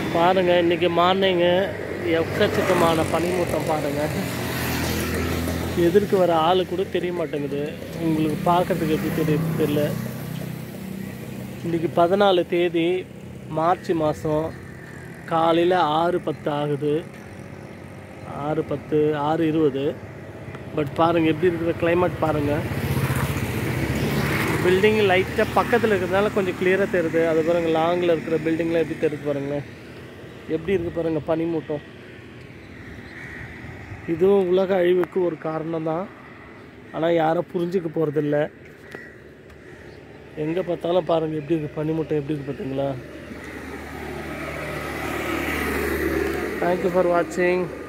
பாருங்கள் இன்றைக்கி மார்னிங்கு எக்கச்சக்கமான பனிமூட்டம் பாருங்கள் எதிர்க்கு வர ஆளு கூட தெரிய மாட்டேங்குது உங்களுக்கு பார்க்கறதுக்கு எப்படி தெரியுது தெரியல இன்றைக்கி பதினாலு தேதி மார்ச் மாதம் காலையில் ஆறு பத்து ஆகுது ஆறு பத்து ஆறு இருபது பட் பாருங்கள் எப்படி இருக்கிற கிளைமேட் பாருங்கள் பில்டிங் லைட்டாக பக்கத்தில் இருக்கிறதுனால கொஞ்சம் கிளியராக தெரியுது அது பாருங்கள் லாங்கில் இருக்கிற பில்டிங்லாம் எப்படி தெரியுது பாருங்களேன் எப்படி இருக்குது பாருங்கள் பனிமூட்டம் இதுவும் உலக அழிவுக்கு ஒரு காரணம் தான் ஆனால் யாரும் புரிஞ்சுக்க போகிறதில்ல எங்கே பார்த்தாலும் பாருங்கள் எப்படி இருக்குது பனிமூட்டம் எப்படி இருக்குது பார்த்தீங்களா தேங்க்யூ ஃபார் வாட்சிங்